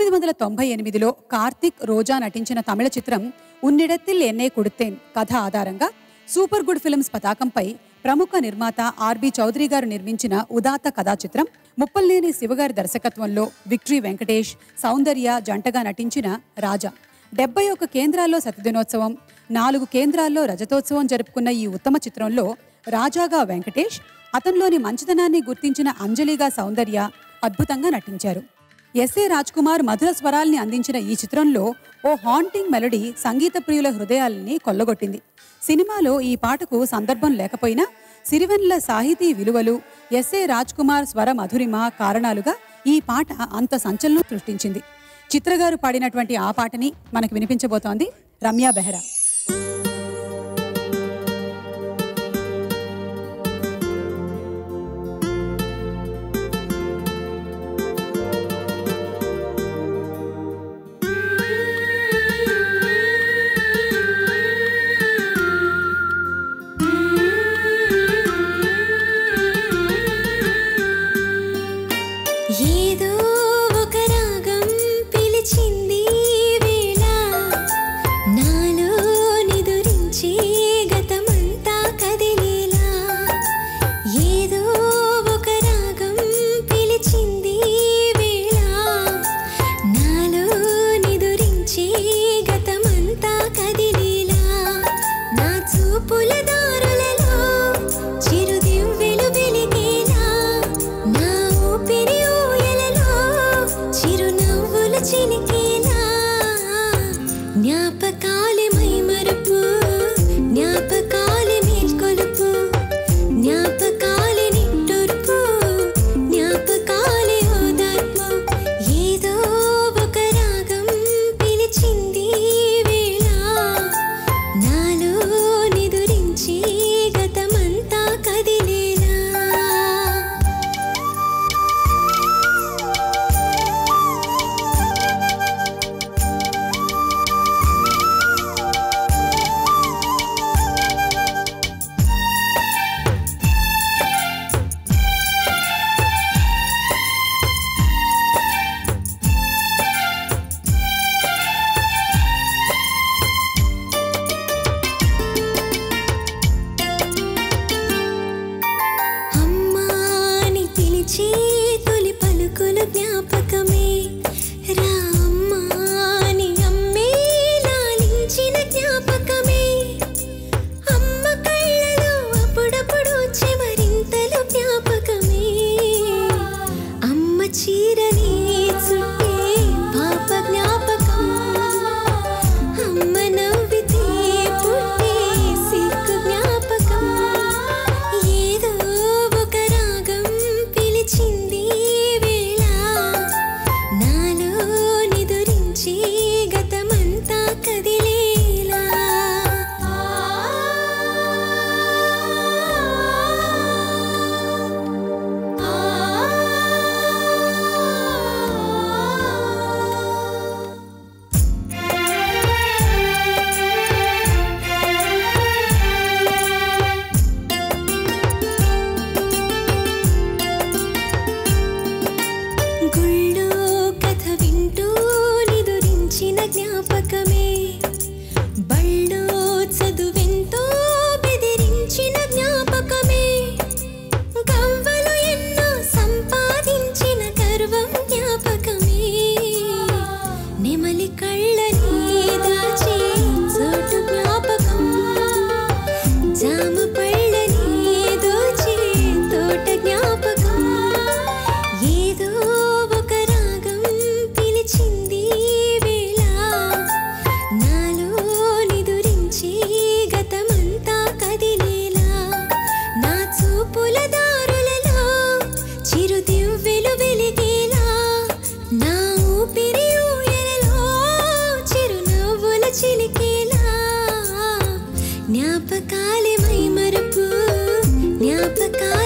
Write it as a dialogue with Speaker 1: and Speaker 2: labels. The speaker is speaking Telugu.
Speaker 1: వందల తొంభై ఎనిమిదిలో కార్తిక్ రోజా నటించిన తమిళ చిత్రం ఉన్నిడత్తిల్ ఎన్నే కుడితేన్ కథ ఆధారంగా సూపర్ గుడ్ ఫిల్మ్స్ పతాకంపై ప్రముఖ నిర్మాత ఆర్బి చౌదరి గారు నిర్మించిన ఉదాత్త కథా చిత్రం ముప్పల్లేని శివగారి దర్శకత్వంలో విక్టరీ వెంకటేష్ సౌందర్య జంటగా నటించిన రాజా డెబ్బై ఒక్క కేంద్రాల్లో సతదినోత్సవం నాలుగు కేంద్రాల్లో రజతోత్సవం జరుపుకున్న ఈ ఉత్తమ చిత్రంలో రాజాగా వెంకటేష్ అతనిలోని మంచితనాన్ని గుర్తించిన అంజలిగా సౌందర్య అద్భుతంగా నటించారు ఎస్ఏ రాజ్ కుమార్ మధుర స్వరాల్ని అందించిన ఈ చిత్రంలో ఓ హాంటింగ్ మెలడీ సంగీత ప్రియుల హృదయాల్ని కొల్లగొట్టింది సినిమాలో ఈ పాటకు సందర్భం లేకపోయినా సిరివెన్ల సాహితీ విలువలు ఎస్ఏ రాజ్ కుమార్ స్వర మధురిమ కారణాలుగా ఈ పాట అంత సంచలనం సృష్టించింది చిత్రగారు పాడినటువంటి ఆ పాటని మనకు వినిపించబోతోంది రమ్య బెహ్రా
Speaker 2: ఏదో ఒక రాగం పిలిచింది ఈ వేళ నాలో నిదురించి గతమంతా కదిలేలా ఏదో ఒక రాగం పిలిచింది ఈ వేళ నాలో నిదురించి గతమంతా కదిలేలా నా చూపుల దారులలో చిరుదివ్వెలు వెలిగేలా నా ఊపిరి ఊయలలో చిరునవ్వులు చిలికేలా జ్ఞాపకాలి మైమరుపు జ్ఞాపకాలి మేల్కొలుపు జ్ఞాపకాలి నిట్టూర్పు జ్ఞాపకాలి ఓదార్పు ఏదో ఒక రాగం పిలిచింది ఈ వేళ నాలో నిదురించి గతమంతా కదిలేలా అమ్మాని పిలిచి తొలి పలుకులు జ్ఞాపకమే రా అమ్మాని అమ్మే లాలించిన జ్ఞాపకమే అమ్మ కళ్ళలో అప్పుడప్పుడు చివరింతలు జ్ఞాపకమే అమ్మ చీరని చుట్టే పాప జ్ఞాపకం అమ్మ నవ్వితే పుట్టే సిగ్గు జ్ఞాపకం ఏదో ఒక రాగం పిలిచింది ఈ వేళ నాలో నిదురించి గతమంతా కదిలేలా గుళ్ళో కథ వింటూ నిదురించిన జ్ఞాపకమే బళ్ళో చదువెంతో బెదిరించిన జ్ఞాపకమే గవ్వలు ఎన్నో సంపాదించిన గర్వం జ్ఞాపకమే నెమలి కళ్ళని దాచి చోటు జ్ఞాపకం జామ పళ్ళని దోచి తోట జ్ఞాపకం ఏదో ఒక రాగం పిలిచింది ఈ వేళ నాలో నిదురించి గతమంతా కదిలేలా నా చూపుల దారులలో చిరుదివ్వెలు వెలిగేలా నా ఊపిరి ఊయలలో చిరునవ్వుల చిలికేలా జ్ఞాపకాలి మైమరుపు జ్ఞాపకాలి